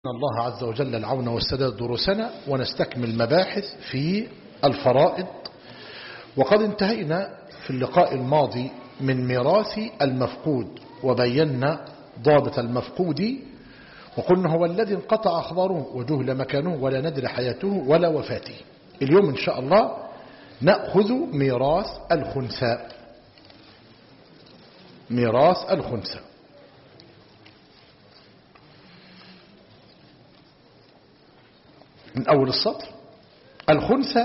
الله عز وجل العون والسداد دروسنا ونستكمل مباحث في الفرائض وقد انتهينا في اللقاء الماضي من ميراث المفقود وبينا ضابط المفقود وقلنا هو الذي انقطع أخباره وجهل مكانه ولا ندري حياته ولا وفاته اليوم إن شاء الله نأخذ ميراث الخنثى ميراث الخنثى من أول السطر الخنثى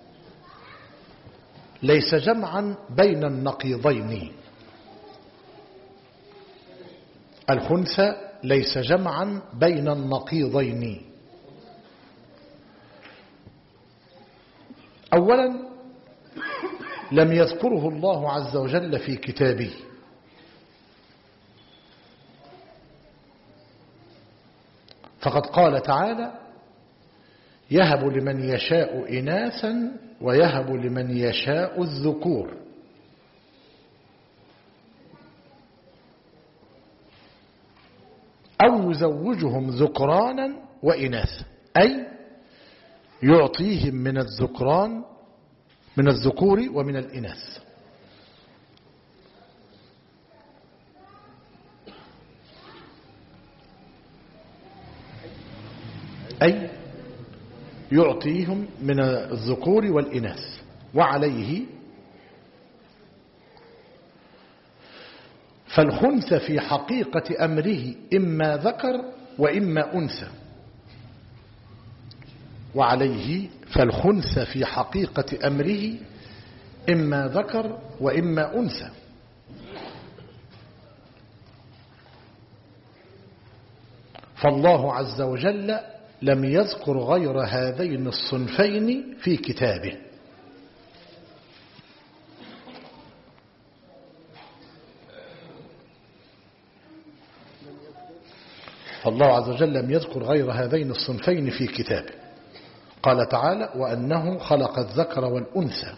ليس جمعا بين النقيضين الخنثى ليس جمعا بين النقيضين أولا لم يذكره الله عز وجل في كتابه فقد قال تعالى يهب لمن يشاء إناثا ويهب لمن يشاء الذكور أو يزوجهم ذكرانا وإناثا أي يعطيهم من الذكران من الذكور ومن الإناث أي يعطيهم من الذكور والإناث وعليه فالخنث في حقيقة أمره إما ذكر وإما أنثى وعليه فالخنث في حقيقة أمره إما ذكر وإما أنثى فالله عز وجل لم يذكر غير هذين الصنفين في كتابه فالله عز وجل لم يذكر غير هذين الصنفين في كتابه قال تعالى وأنه خلق الذكر والأنثى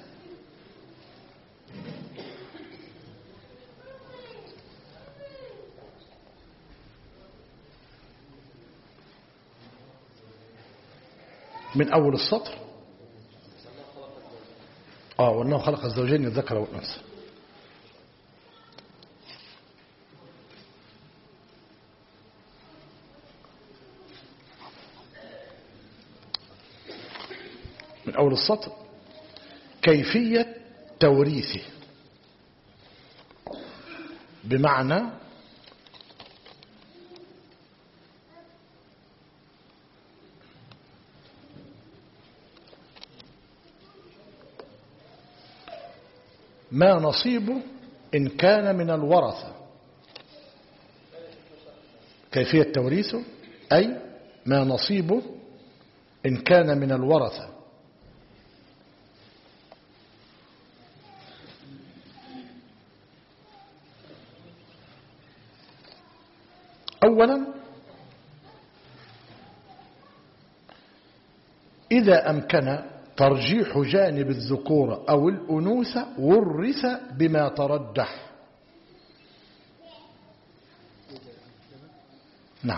من أول السطر آه وأنه خلق الزوجين الذكر والأنثى من أول السطر كيفية توريثه بمعنى ما نصيبه إن كان من الورثة كيفية توريثه أي ما نصيبه إن كان من الورثة أولا إذا أمكن ترجيح جانب الذكورة أو الأنوثة ورث بما ترجح نعم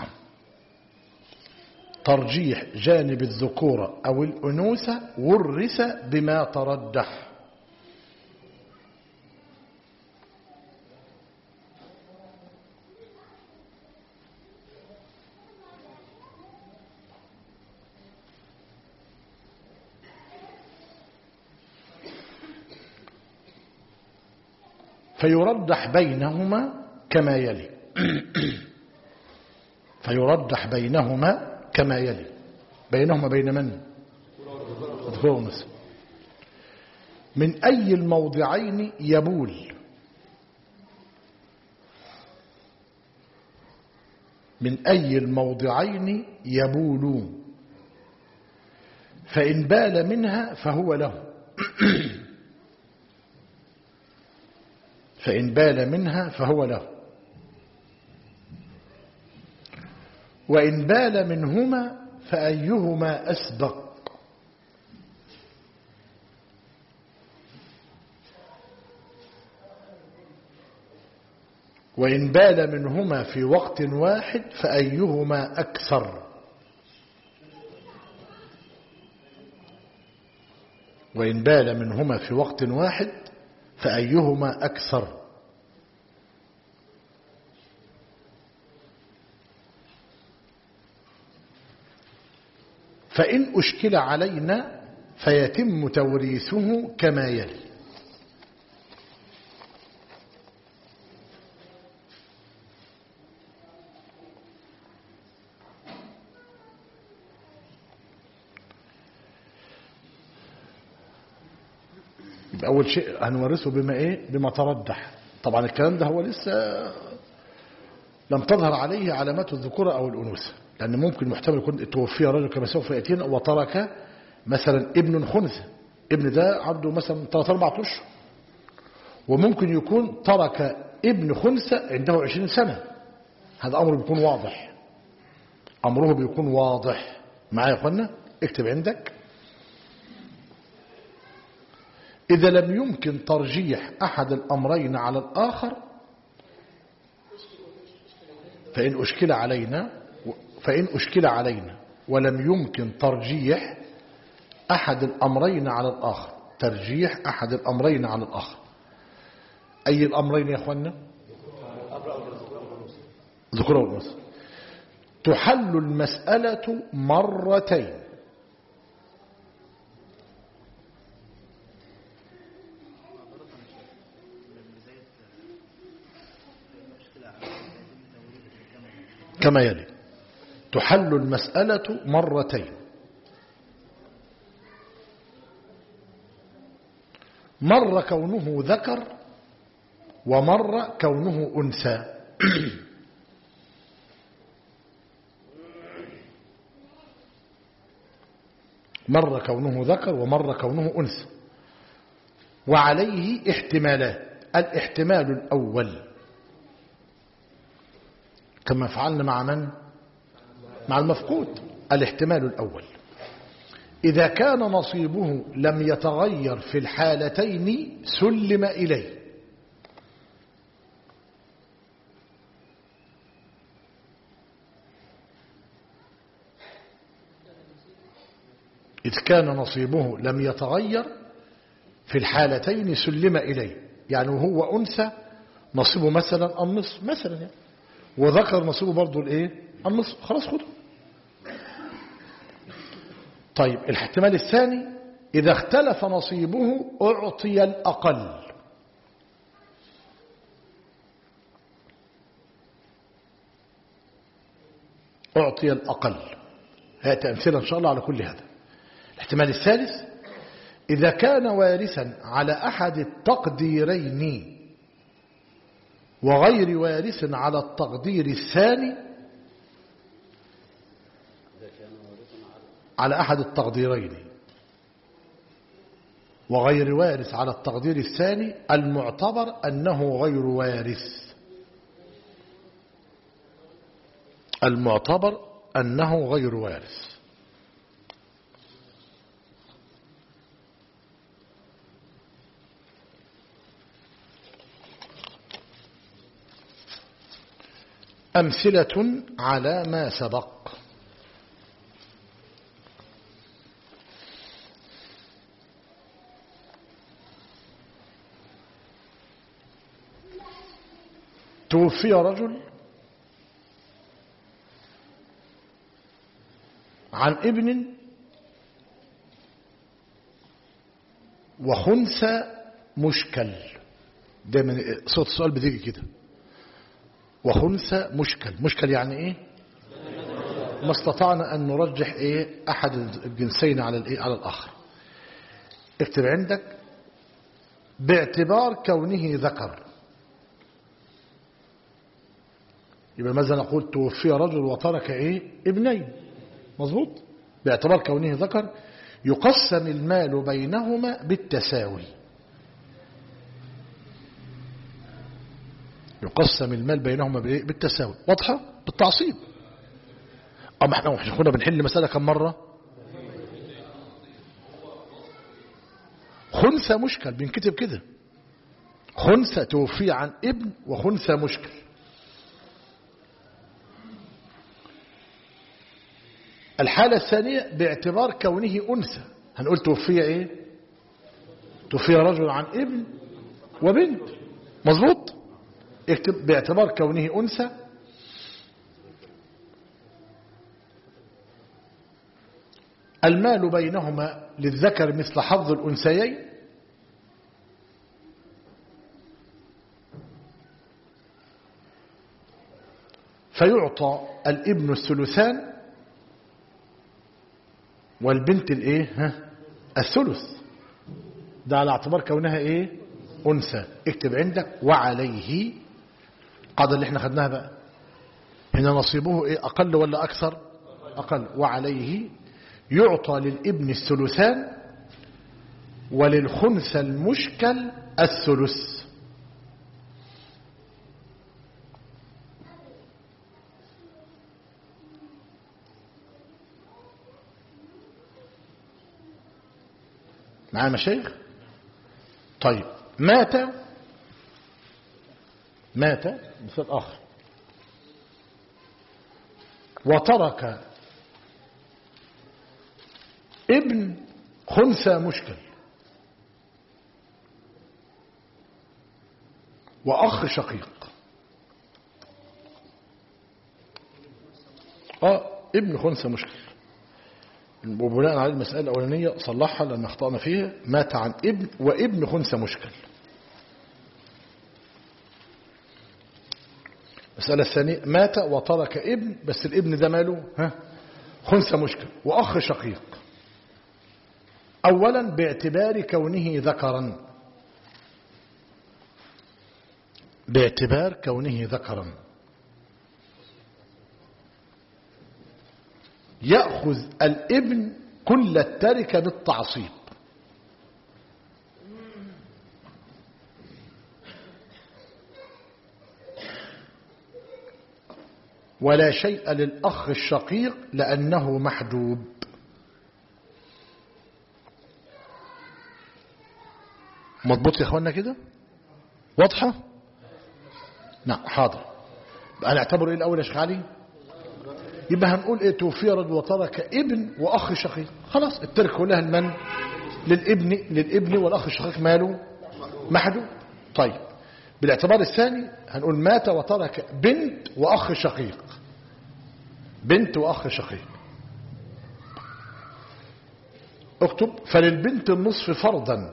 ترجيح جانب الذكورة أو الأنوثة ورث بما ترجح فيردح بينهما كما يلي فيردح بينهما كما يلي بينهما بين من الذكور والأنثى من أي الموضعين يبول من أي الموضعين يبول فإن بال منها فهو له فإن بال منها فهو له وإن بال منهما فأيهما أسبق وإن بال منهما في وقت واحد فأيهما أكثر وإن بال منهما في وقت واحد فأيهما أكثر فإن أشكل علينا فيتم توريثه كما يلي يبقى أول شيء هنورثه بما إيه بما ترجح طبعا الكلام ده هو لسه لم تظهر عليه علامات الذكورة أو الأنوثة لأن ممكن محتمل يكون توفي رجل كما سوف يأتينا وترك مثلا ابن خنثى ابن ده عنده مثلا 3 4 أشهر وممكن يكون ترك ابن خنثى عنده 20 سنة هذا أمر بيكون واضح أمره بيكون واضح معايا يا أخوانا اكتب عندك إذا لم يمكن ترجيح أحد الأمرين على الآخر فإن أشكل علينا فإن أشكل علينا ولم يمكن ترجيح أحد الأمرين على الآخر ترجيح أحد الأمرين على الآخر أي الأمرين يا أخوانا ذكر والأنثى تحل المسألة مرتين كما يلي تحل المسألة مرتين مر كونه ذكر ومر كونه أنثى مر كونه ذكر ومر كونه أنثى وعليه احتمالات الاحتمال الأول كما فعلنا مع من مع المفقود الاحتمال الأول إذا كان نصيبه لم يتغير في الحالتين سلم إليه إذ كان نصيبه لم يتغير في الحالتين سلم إليه يعني وهو أنثى نصيبه مثلا النصف مثلا يعني وذكر نصيبه برضه الايه النصف خلاص خده طيب الاحتمال الثاني إذا اختلف نصيبه أعطي الأقل أعطي الأقل هاتي أمثلة إن شاء الله على كل هذا الاحتمال الثالث إذا كان وارثا على أحد التقديرين وغير وارث على التقدير الثاني على أحد التقديرين وغير وارث على التقدير الثاني المعتبر أنه غير وارث المعتبر أنه غير وارث أمثلة على ما سبق توفي رجل عن ابن وخنثى مشكل دايما صوت السؤال بتيجي كده وخنثى مشكل مشكل يعني ايه ما استطعنا ان نرجح ايه احد الجنسين على الايه على الاخر اكتب عندك باعتبار كونه ذكر يبقى ماذا نقول توفي رجل وترك ايه ابنين مظبوط باعتبار كونه ذكر يقسم المال بينهما بالتساوي يقسم المال بينهما بالتساوي واضحة بالتعصيب أما احنا كنا بنحل مسألة كم مرة خنثى مشكل بنكتب كده خنثى توفي عن ابن وخنثى مشكل الحالة الثانية باعتبار كونه أنثى هنقول توفي ايه توفي رجل عن ابن وبنت مظبوط اكتب باعتبار كونه أنثى المال بينهما للذكر مثل حظ الأنثيين فيعطى الابن الثلثان والبنت الايه ها الثلث ده على اعتبار كونها ايه انثى اكتب عندك وعليه قاعده اللي احنا خدناها بقى هنا نصيبه ايه اقل ولا اكثر اقل وعليه يعطى للابن الثلثان وللخنثى المشكل الثلث معايا مشايخ طيب مات مات مثال آخر وترك ابن خنثى مشكل وأخ شقيق اه ابن خنثى مشكل وبناء على المسألة الأولانية صلحها لأن أخطأنا فيها مات عن ابن وابن خنثى مشكل المسألة الثانية مات وترك ابن بس الابن ده ماله ها خنثى مشكل وأخ شقيق أولا باعتبار كونه ذكرا باعتبار كونه ذكرا يأخذ الابن كل التركة بالتعصيب ولا شيء للأخ الشقيق لأنه محجوب مضبوط يا اخوانا كده واضحة نعم حاضر بقى نعتبر ايه الاول يا شيخ علي يبقى هنقول ايه توفي رجل وترك ابن واخ شقيق خلاص الترك كلها المن للابن للابن والاخ الشقيق ماله محجوب طيب بالاعتبار الثاني هنقول مات وترك بنت واخ شقيق بنت واخ شقيق اكتب فللبنت النصف فرضا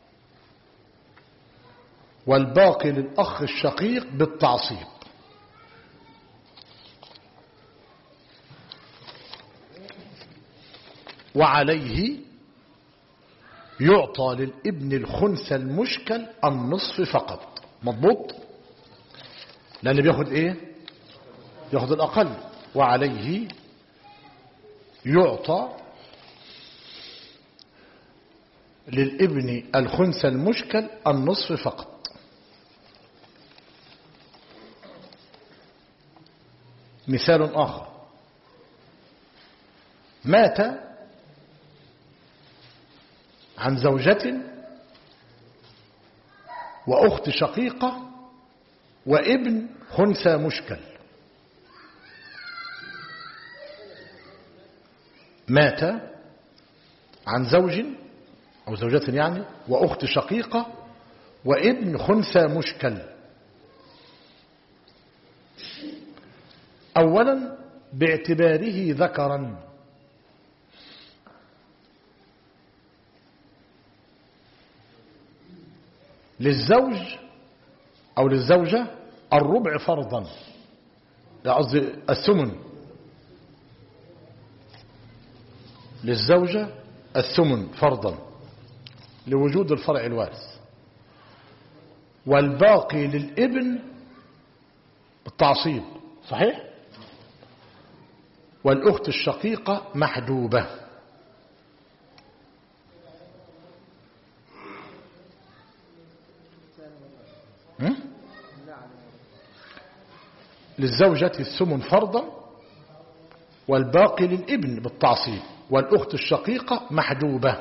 والباقي للأخ الشقيق بالتعصيب وعليه يعطى للابن الخنثى المشكل النصف فقط مضبوط لأنه بياخد ايه ياخد الأقل وعليه يعطى للابن الخنثى المشكل النصف فقط مثال آخر مات عن زوجة وأخت شقيقة وابن خنثى مشكل مات عن زوج أو زوجة يعني وأخت شقيقة وابن خنثى مشكل أولا باعتباره ذكرا للزوج أو للزوجة الربع فرضا قصدي الثمن للزوجة الثمن فرضا لوجود الفرع الوارث والباقي للابن التعصيب صحيح والأخت الشقيقة محجوبة للزوجة الثمن فرضا والباقي للابن بالتعصيب والأخت الشقيقة محجوبة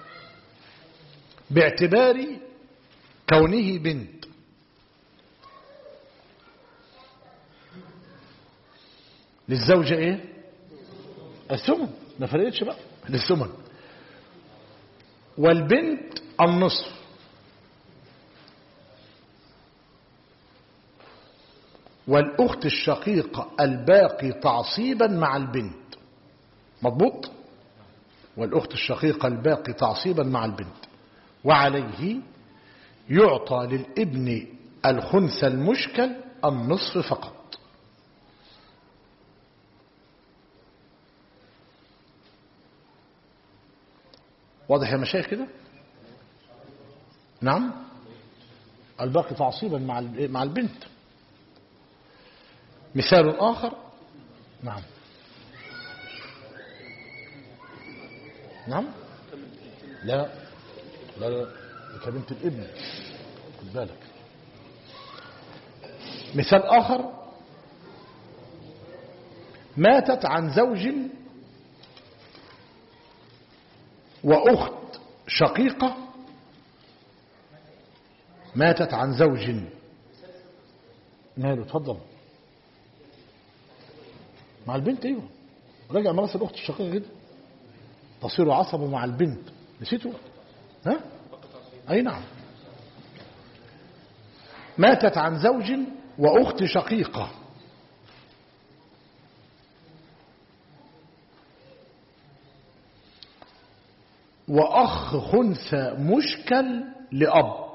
باعتبار كونه بنت للزوجة ايه الثمن ما فرقتش بقى للثمن والبنت النصف والأخت الشقيقة الباقي تعصيبا مع البنت مضبوط والأخت الشقيقة الباقي تعصيبا مع البنت وعليه يعطى للابن الخنثى المشكل النصف فقط واضح يا مشايخ كده نعم الباقي تعصيبا مع مع البنت مثال آخر نعم نعم لا لا لا كبنت الابن خد بالك مثال آخر ماتت عن زوج وأخت شقيقة ماتت عن زوج ماله اتفضل مع البنت ايوه راجع مراسل الاخت الشقيقه كده تصير عصبه مع البنت نسيته ها اي نعم ماتت عن زوج واخت شقيقه واخ خنثى مشكل لاب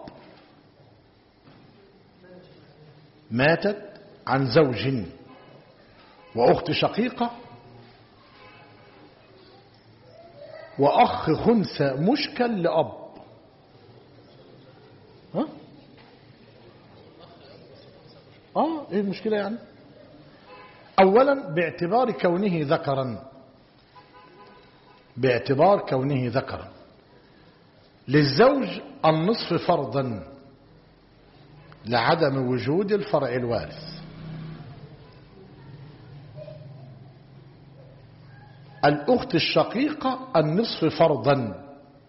ماتت عن زوج وأخت شقيقة وأخ خنثى مشكل لأب ها؟ آه إيه المشكلة يعني أولا باعتبار كونه ذكرا باعتبار كونه ذكرا للزوج النصف فرضا لعدم وجود الفرع الوارث الأخت الشقيقة النصف فرضا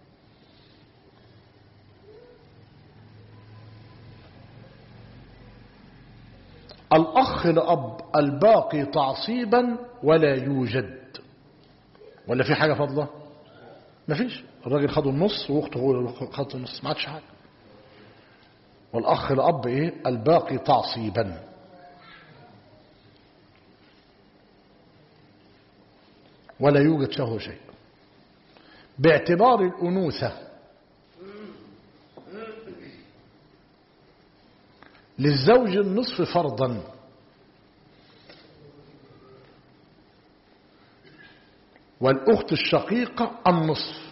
الأخ لأب الباقي تعصيبا ولا يوجد ولا في حاجة فضلة ما فيش الراجل خدوا النص واخته هو خدوا النص ما عادش حاجة والأخ لأب إيه الباقي تعصيبا ولا يوجد له شيء باعتبار الأنوثة للزوج النصف فرضا والأخت الشقيقة النصف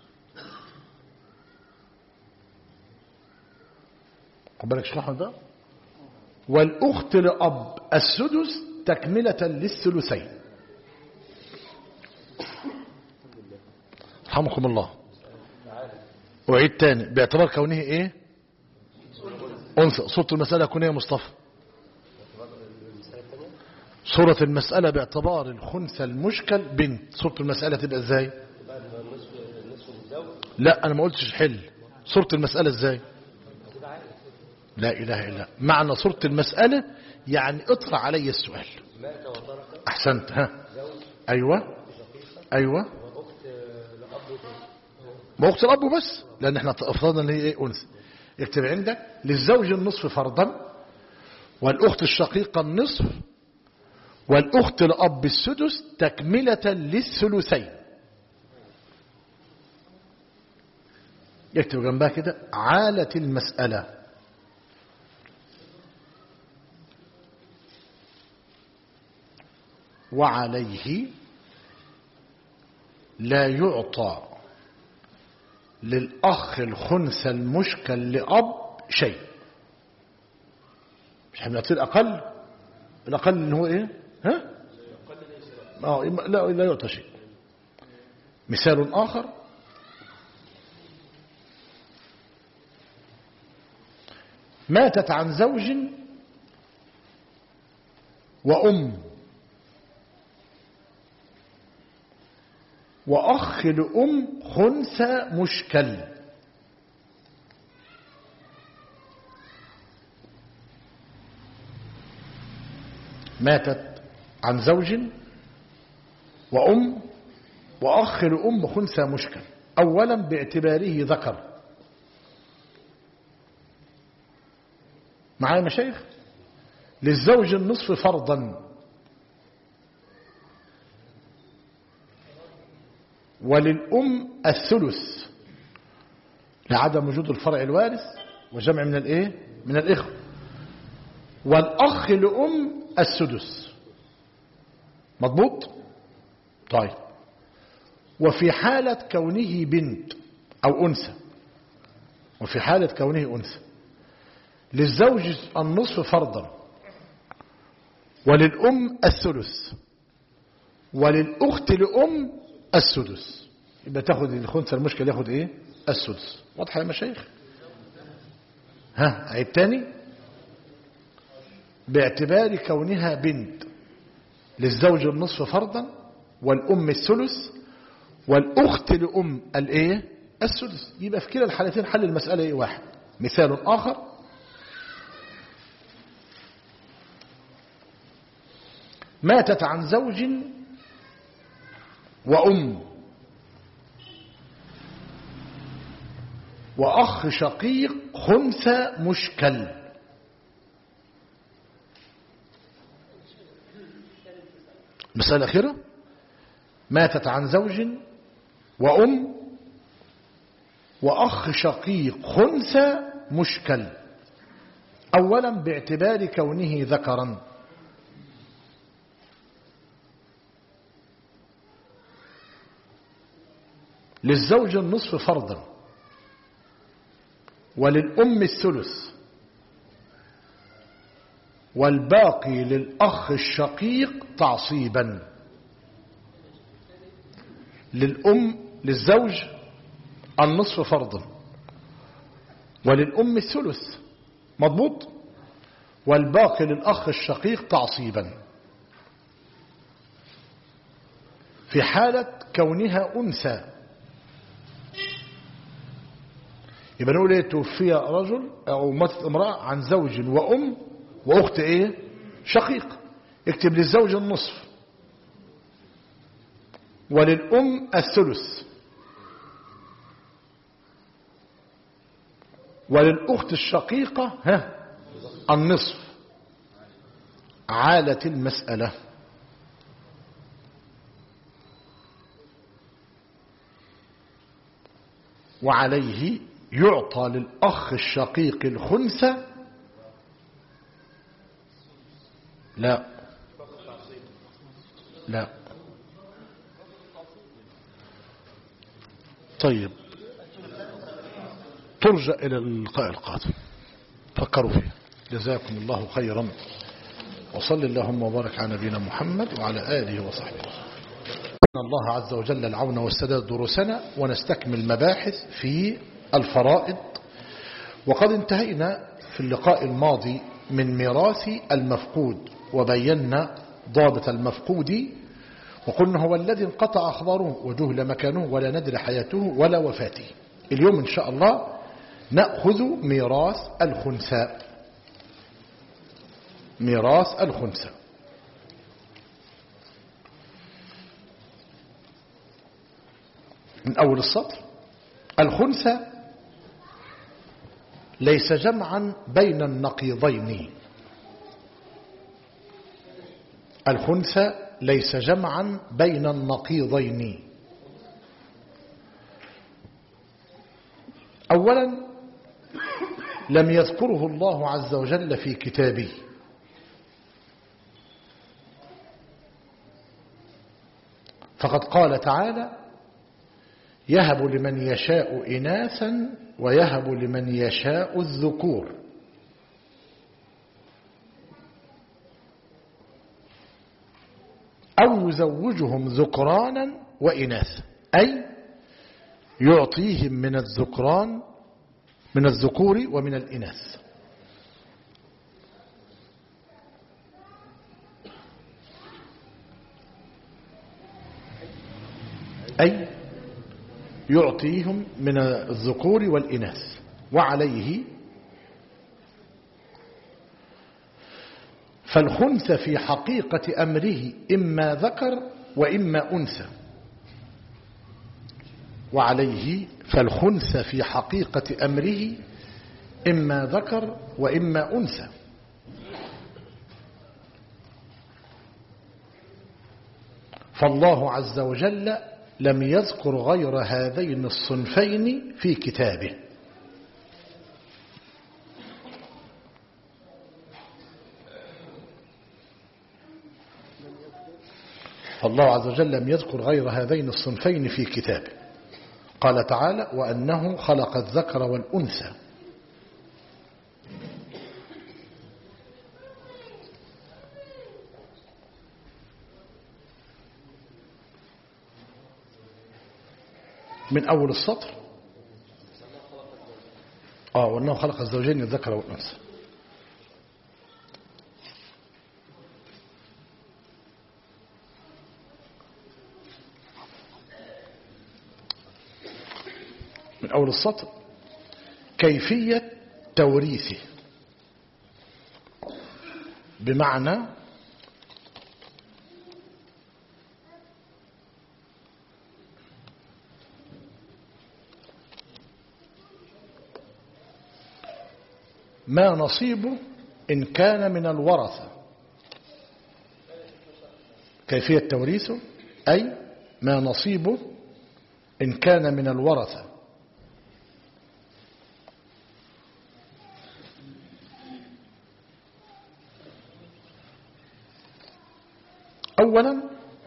قبلك شرحنا ده والأخت لأب السدس تكملة للثلثين رحمكم الله وعيد تاني باعتبار كونه ايه انثى صورة المسألة كونية مصطفى صورة المسألة باعتبار الخنثى المشكل بنت صورة المسألة تبقى ازاي لا انا ما قلتش حل صورة المسألة ازاي لا اله الا معنى صورة المسألة يعني اطرح علي السؤال احسنت ها ايوه ايوه ما اخت الاب بس لان احنا افرضنا ان هي ايه انثى اكتب عندك للزوج النصف فرضا والاخت الشقيقه النصف والاخت الاب السدس تكمله للثلثين يكتب جنبها كده عالة المسألة وعليه لا يعطى للأخ الخنثى المشكل لأب شيء مش احنا بنعطيه الأقل الأقل إن هو إيه ها آه لا لا يعطى شيء مثال آخر ماتت عن زوج وأم وأخ لأم خنثى مشكل ماتت عن زوج وأم وأخ لأم خنثى مشكل أولا باعتباره ذكر معايا مشايخ للزوج النصف فرضا وللأم الثلث لعدم وجود الفرع الوارث وجمع من الايه من الإخوة والأخ لأم السدس مضبوط طيب وفي حالة كونه بنت أو أنثى وفي حالة كونه أنثى للزوج النصف فرضا وللأم الثلث وللأخت لأم السدس يبقى تاخد الخنثى المشكل ياخد ايه السدس واضح يا مشايخ ها عيب تاني باعتبار كونها بنت للزوج النصف فرضا والأم الثلث والأخت لأم الايه السدس يبقى في كلا الحالتين حل المسألة ايه واحد مثال آخر ماتت عن زوج وأم وأخ شقيق خنثى مشكل مسألة الأخيرة ماتت عن زوج وأم وأخ شقيق خنثى مشكل أولا باعتبار كونه ذكرا للزوج النصف فرضا وللأم الثلث والباقي للأخ الشقيق تعصيبا للأم للزوج النصف فرضا وللأم الثلث مضبوط والباقي للأخ الشقيق تعصيبا في حالة كونها أنثى يبقى نقول ايه توفي رجل او ماتت امرأة عن زوج وام واخت ايه شقيق اكتب للزوج النصف وللام الثلث وللأخت الشقيقة ها النصف عالة المسألة وعليه يعطى للأخ الشقيق الخنثى لا لا طيب ترجع إلى اللقاء القادم فكروا فيه جزاكم الله خيرا وصل اللهم وبارك على نبينا محمد وعلى آله وصحبه إن الله عز وجل العون والسداد دروسنا ونستكمل مباحث في الفرائض وقد انتهينا في اللقاء الماضي من ميراث المفقود وبينا ضابط المفقود وقلنا هو الذي انقطع أخباره وجهل مكانه ولا ندري حياته ولا وفاته اليوم إن شاء الله نأخذ ميراث الخنثى ميراث الخنثى من أول السطر الخنثى ليس جمعا بين النقيضين الخنثى ليس جمعا بين النقيضين أولا لم يذكره الله عز وجل في كتابه فقد قال تعالى يهب لمن يشاء إناثا ويهب لمن يشاء الذكور أو يزوجهم ذكرانا وإناثا أي يعطيهم من الذكران من الذكور ومن الإناث أي يعطيهم من الذكور والإناث وعليه فالخنث في حقيقة أمره إما ذكر وإما أنثى وعليه فالخنث في حقيقة أمره إما ذكر وإما أنثى فالله عز وجل لم يذكر غير هذين الصنفين في كتابه فالله عز وجل لم يذكر غير هذين الصنفين في كتابه قال تعالى وأنه خلق الذكر والأنثى من أول السطر آه وأنه خلق الزوجين الذكر والأنثى من أول السطر كيفية توريثه بمعنى ما نصيبه إن كان من الورثة كيفية توريثه أي ما نصيبه إن كان من الورثة أولا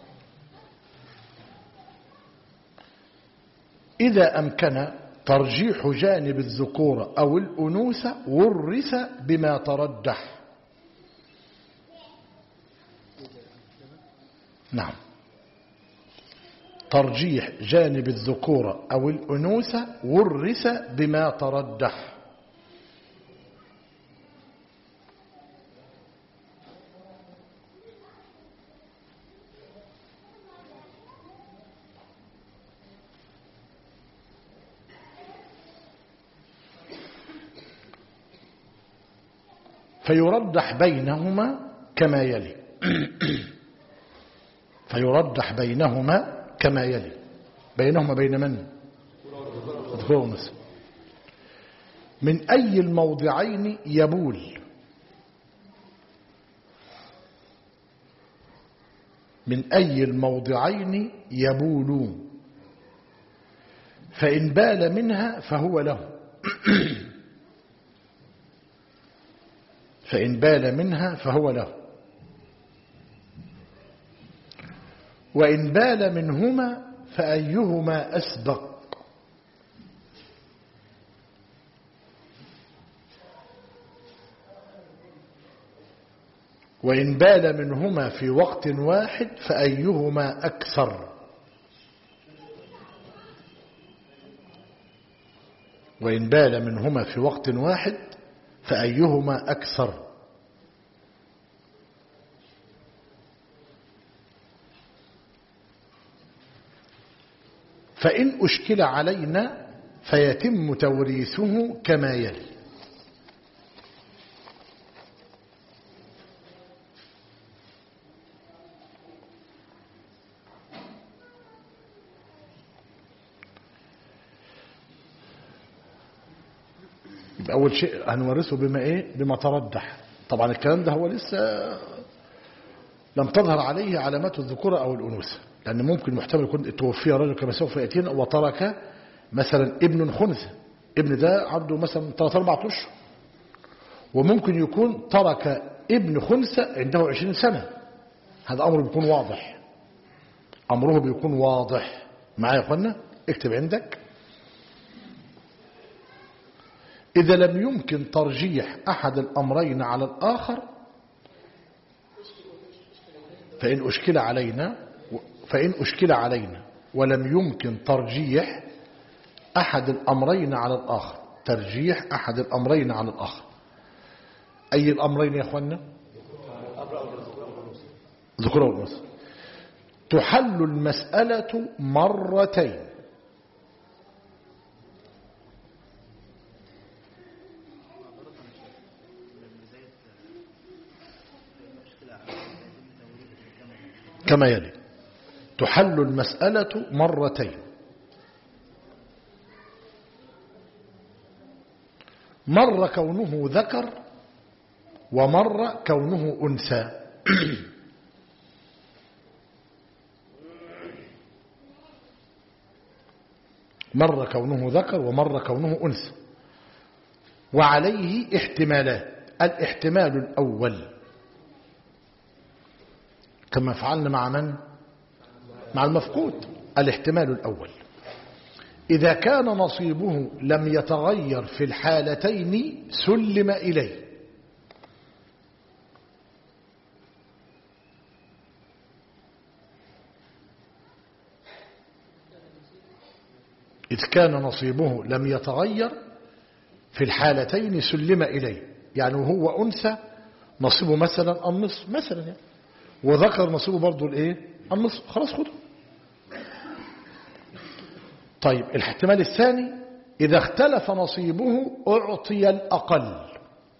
إذا أمكن ترجيح جانب الذكورة أو الأنوثة ورث بما ترجح نعم ترجيح جانب الذكورة أو الأنوثة ورث بما ترجح فيرجح بينهما كما يلي فيرجح بينهما كما يلي بينهما بين من اذكروا مثل من أي الموضعين يبول من أي الموضعين يبول فإن بال منها فهو له فإن بال منها فهو له وإن بال منهما فأيهما أسبق وإن بال منهما في وقت واحد فأيهما أكثر وإن بال منهما في وقت واحد فأيهما أكثر فإن أشكل علينا فيتم توريثه كما يلي أول شيء هنورثه بما إيه بما ترجح طبعا الكلام ده هو لسه لم تظهر عليه علامات الذكورة أو الأنوثة لأن ممكن محتمل يكون توفي رجل كما سوف يأتينا وترك مثلا ابن خنثى ابن ده عنده مثلا 3 4 أشهر وممكن يكون ترك ابن خنثى عنده 20 سنة هذا أمر بيكون واضح أمره بيكون واضح معايا يا أخوانا اكتب عندك إذا لم يمكن ترجيح أحد الأمرين على الآخر فإن أشكل علينا فإن أشكل علينا ولم يمكن ترجيح أحد الأمرين على الآخر ترجيح أحد الأمرين على الآخر أي الأمرين يا أخوانا ذكر والأنثى تحل المسألة مرتين كما يلي تحل المسألة مرتين مر كونه ذكر ومر كونه أنثى مرة كونه ذكر ومرة كونه أنثى وعليه احتمالات الاحتمال الأول كما فعلنا مع من؟ مع المفقود الاحتمال الأول إذا كان نصيبه لم يتغير في الحالتين سلم إليه إذ كان نصيبه لم يتغير في الحالتين سلم إليه يعني هو أنثى نصيبه مثلا النصف مثلا يعني وذكر نصيبه برضه الايه النصف خلاص خده طيب الاحتمال الثاني إذا اختلف نصيبه أعطي الأقل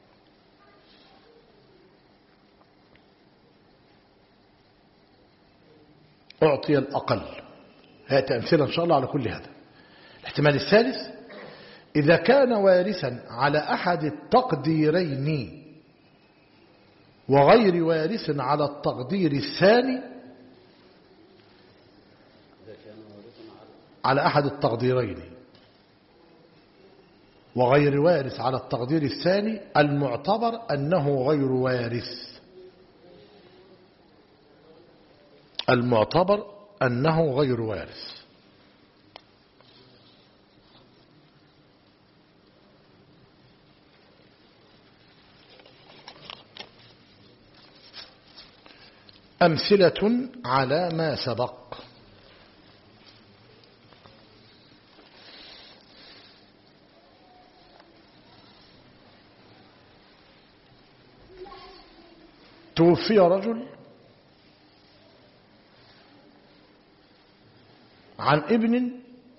أعطي الأقل هات أمثلة إن شاء الله على كل هذا الاحتمال الثالث إذا كان وارثا على أحد التقديرين وغير وارث على التقدير الثاني على أحد التقديرين وغير وارث على التقدير الثاني المعتبر أنه غير وارث المعتبر أنه غير وارث أمثلة على ما سبق توفي رجل عن ابن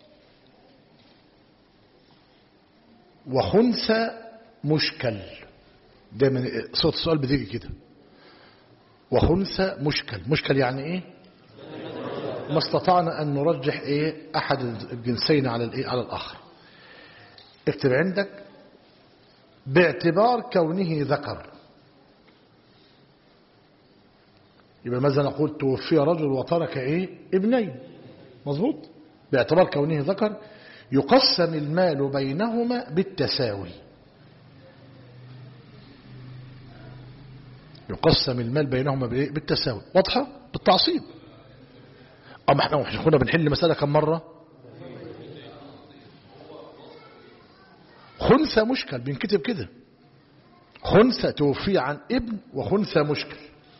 وخنثى مشكل دايما صوت السؤال بتيجي كده وخنثى مشكل مشكل يعني ايه ما استطعنا ان نرجح ايه احد الجنسين على الايه على الاخر اكتب عندك باعتبار كونه ذكر يبقى ماذا نقول توفي رجل وترك ايه ابنين مظبوط باعتبار كونه ذكر يقسم المال بينهما بالتساوي يقسم المال بينهما بالتساوي واضحة بالتعصيب أما احنا احنا كنا بنحل مسألة كم مرة خنثى مشكل بنكتب كده خنثى توفي عن ابن وخنثى مشكل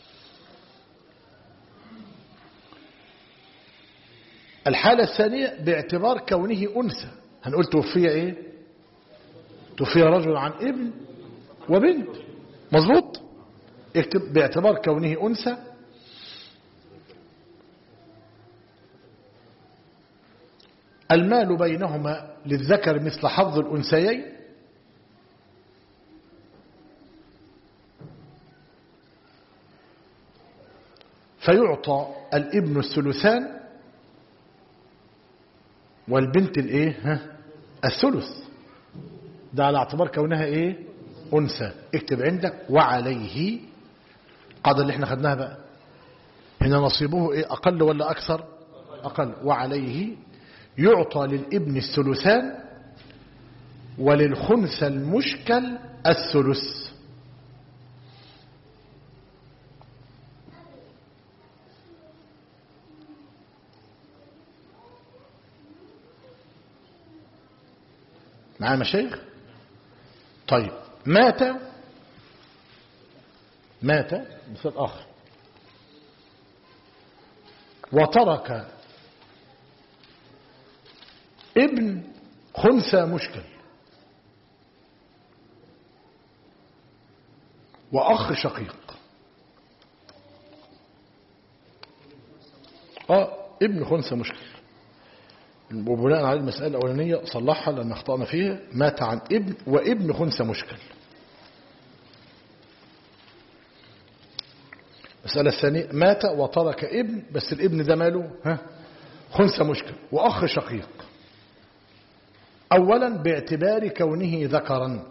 الحالة الثانية باعتبار كونه أنثى هنقول توفي ايه توفي رجل عن ابن وبنت مظبوط اكتب باعتبار كونه أنثى المال بينهما للذكر مثل حظ الأنثيين فيعطى الابن الثلثان والبنت الايه ها الثلث ده على اعتبار كونها ايه انثى اكتب عندك وعليه قاعدة اللي احنا خدناها بقى هنا نصيبه ايه اقل ولا اكثر اقل وعليه يعطى للابن الثلثان وللخنثى المشكل الثلث معايا مشايخ طيب مات مات مثال آخر وترك ابن خنثى مشكل وأخ شقيق آه ابن خنثى مشكل وبناء على المسألة الأولانية صلحها لأن أخطأنا فيها مات عن ابن وابن خنثى مشكل المسألة الثانية مات وترك ابن بس الابن ده ماله ها خنثى مشكل وأخ شقيق أولا باعتبار كونه ذكرا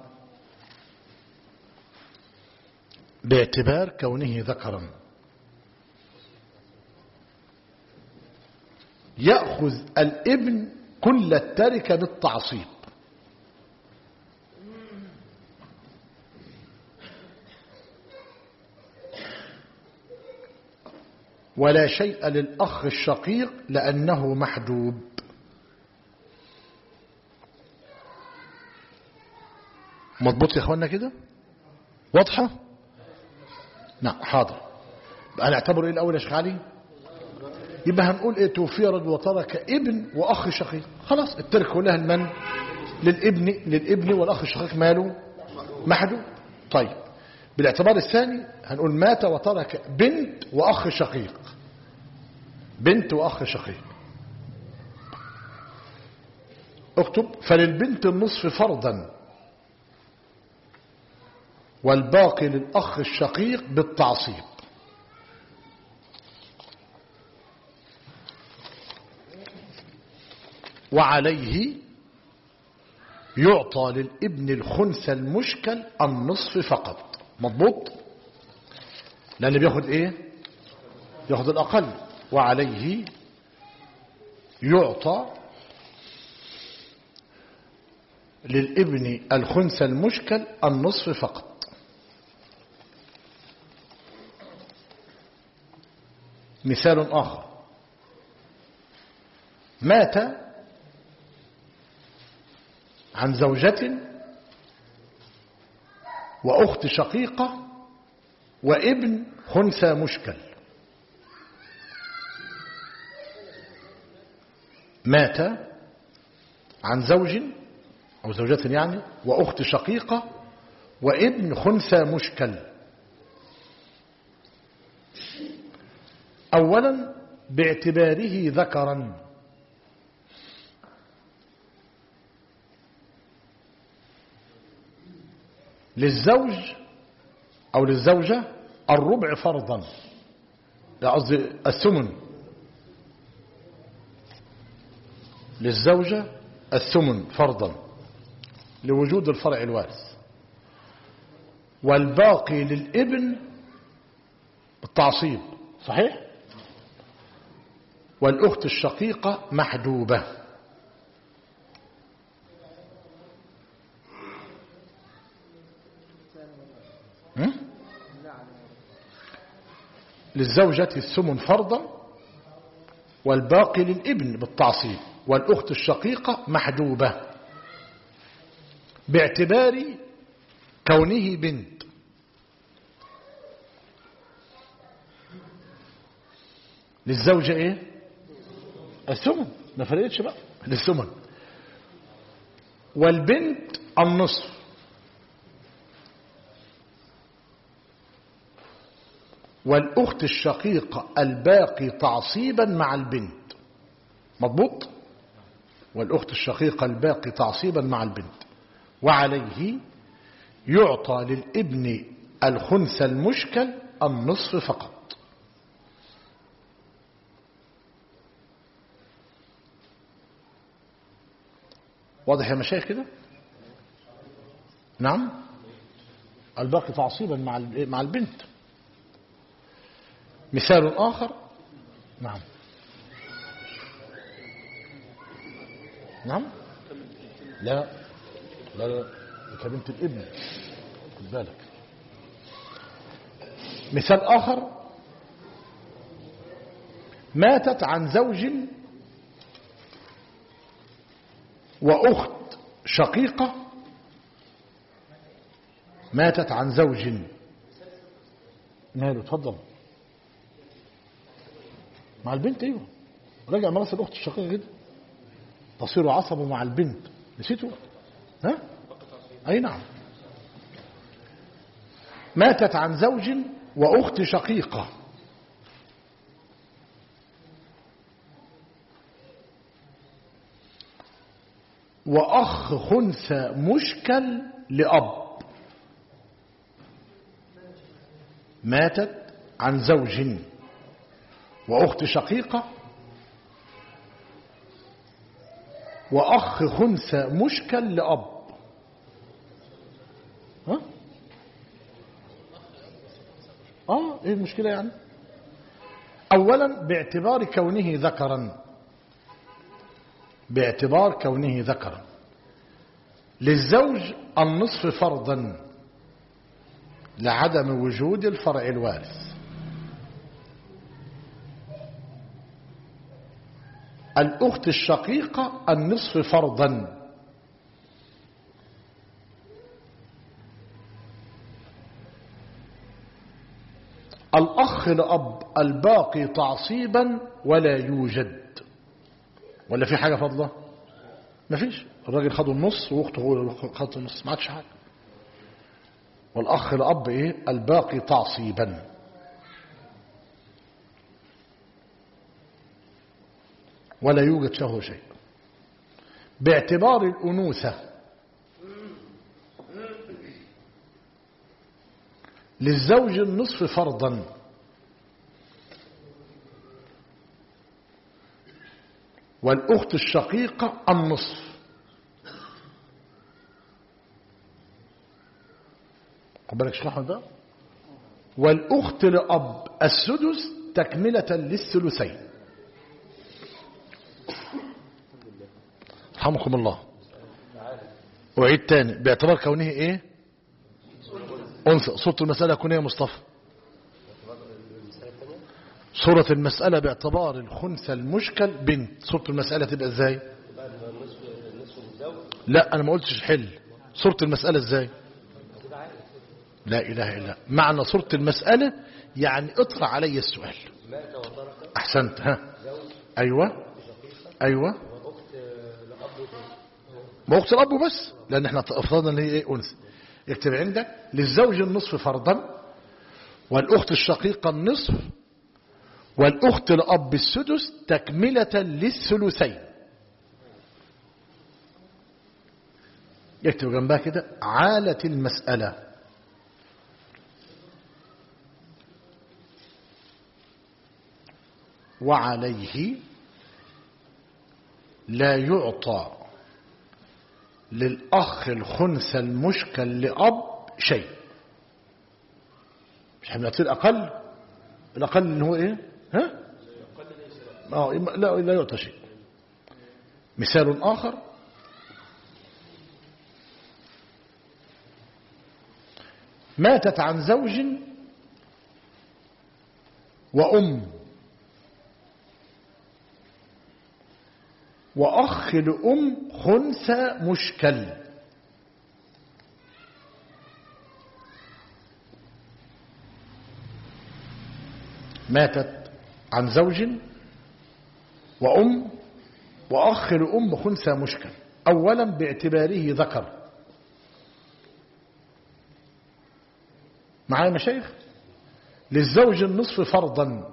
باعتبار كونه ذكرا يأخذ الابن كل التركة بالتعصيب ولا شيء للأخ الشقيق لأنه محجوب مضبوط يا اخوانا كده واضحة نعم حاضر بقى نعتبر ايه الاول يا شيخ علي يبقى هنقول ايه توفي رجل وترك ابن واخ شقيق خلاص الترك كلها المن للابن للابن والاخ الشقيق ماله محجوب طيب بالاعتبار الثاني هنقول مات وترك بنت واخ شقيق بنت واخ شقيق اكتب فللبنت النصف فرضا والباقي للأخ الشقيق بالتعصيب وعليه يعطى للابن الخنث المشكل النصف فقط مضبوط لأن بياخد ايه ياخد الأقل وعليه يعطى للابن الخنث المشكل النصف فقط مثال آخر مات عن زوجة وأخت شقيقة وابن خنثى مشكل مات عن زوج أو زوجة يعني وأخت شقيقة وابن خنثى مشكل أولا باعتباره ذكرا للزوج أو للزوجة الربع فرضا قصدي الثمن للزوجة الثمن فرضا لوجود الفرع الوارث والباقي للابن بالتعصيب صحيح والأخت الشقيقة محجوبة للزوجة الثمن فرضا والباقي للابن بالتعصيب والأخت الشقيقة محجوبة باعتبار كونه بنت للزوجة ايه الثمن ما فرقتش بقى للثمن والبنت النصف والأخت الشقيقة الباقي تعصيبا مع البنت مضبوط والأخت الشقيقة الباقي تعصيبا مع البنت وعليه يعطى للابن الخنث المشكل النصف فقط واضح يا مشايخ كده نعم الباقي تعصيبا مع مع البنت مثال آخر نعم نعم لا لا لا كبنت الابن خد بالك مثال آخر ماتت عن زوج وأخت شقيقة ماتت عن زوج ماله تفضل مع البنت ايوه رجع مرس الاخت الشقيقه كده تصير عصبه مع البنت نسيته ها اي نعم ماتت عن زوج واخت شقيقه واخ خنثى مشكل لاب ماتت عن زوج وأخت شقيقة وأخ خنثى مشكل لأب ها؟ آه إيه المشكلة يعني أولا باعتبار كونه ذكرا باعتبار كونه ذكرا للزوج النصف فرضا لعدم وجود الفرع الوارث الأخت الشقيقة النصف فرضا الأخ الأب الباقي تعصيبا ولا يوجد ولا في حاجة فضلة ما فيش الراجل خدوا النص واخته هو اللي خدت النص ما عادش حاجة والأخ الأب إيه الباقي تعصيبا ولا يوجد له شيء باعتبار الأنوثة للزوج النصف فرضا والأخت الشقيقة النصف قبلك شرحنا ده والأخت لأب السدس تكملة للثلثين رحمكم الله أعيد تاني باعتبار كونه إيه أنثى صورة المسألة يكون إيه يا مصطفى صورة المسألة باعتبار الخنثى المشكل بنت صورة المسألة تبقى ازاي لا انا ما قلتش حل صورة المسألة ازاي لا اله الا معنى صورة المسألة يعني اطرح علي السؤال احسنت ها ايوه ايوه ما اخت الاب بس لان احنا افرضنا ان هي ايه انثى اكتب عندك للزوج النصف فرضا والاخت الشقيقة النصف والأخت الأب السدس تكملة للثلثين يكتب جنبها كده عالة المسألة وعليه لا يعطى للأخ الخنثى المشكل لأب شيء مش احنا بنعطيه الأقل الأقل اللي هو إيه ها آه لا لا يعطى شيء مثال آخر ماتت عن زوج وأم وأخ لأم خنثى مشكل ماتت عن زوج وأم وأخ لأم خنثى مشكل أولا باعتباره ذكر معايا مشايخ للزوج النصف فرضا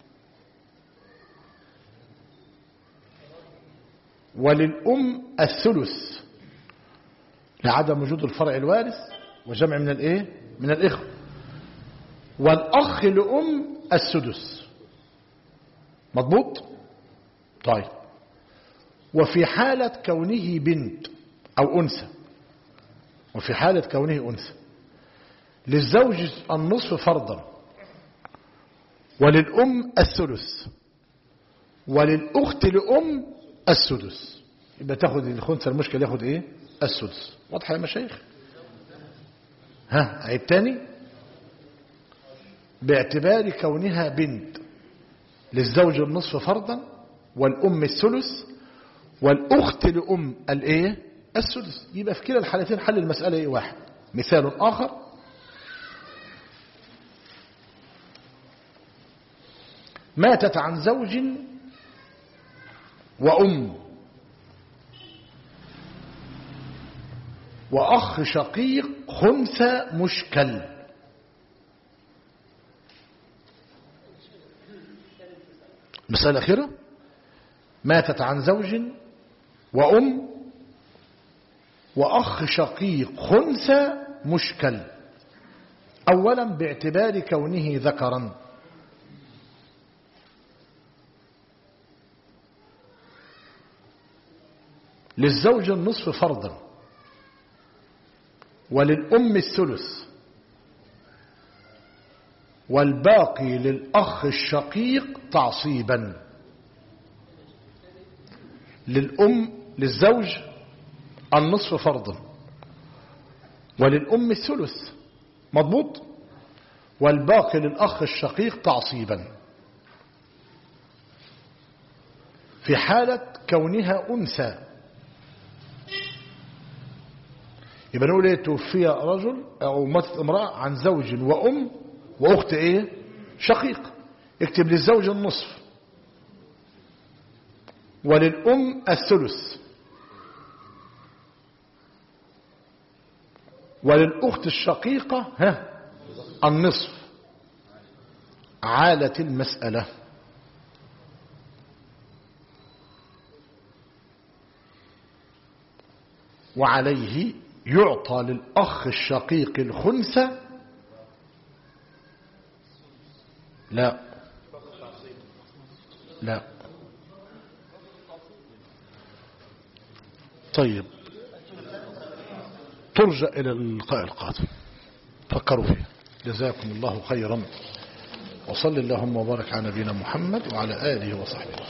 وللأم الثلث لعدم وجود الفرع الوارث وجمع من الايه من الإخوة والأخ لأم السدس مضبوط طيب وفي حالة كونه بنت أو أنثى وفي حالة كونه أنثى للزوج النصف فرضا وللأم الثلث وللأخت لأم السدس يبقى تاخد الخنثى المشكل ياخد ايه السدس واضحة يا مشايخ ها عيد تاني باعتبار كونها بنت للزوج النصف فرضا والأم الثلث والأخت لأم الايه السدس يبقى في كلا الحالتين حل المسألة ايه واحد مثال آخر ماتت عن زوج وأم وأخ شقيق خنثى مشكل المسألة الأخيرة ماتت عن زوج وأم وأخ شقيق خنثى مشكل أولا باعتبار كونه ذكرا للزوج النصف فرضا وللأم الثلث والباقي للأخ الشقيق تعصيبا للأم للزوج النصف فرضا وللأم الثلث مضبوط والباقي للأخ الشقيق تعصيبا في حالة كونها أنثى يبقى نقول ايه توفي رجل او ماتت امرأة عن زوج وام واخت ايه شقيق اكتب للزوج النصف وللام الثلث وللاخت الشقيقة ها النصف عالة المسألة وعليه يعطى للأخ الشقيق الخنثى لا لا طيب ترجع إلى اللقاء القادم فكروا فيه جزاكم الله خيرا وصل اللهم وبارك على نبينا محمد وعلى آله وصحبه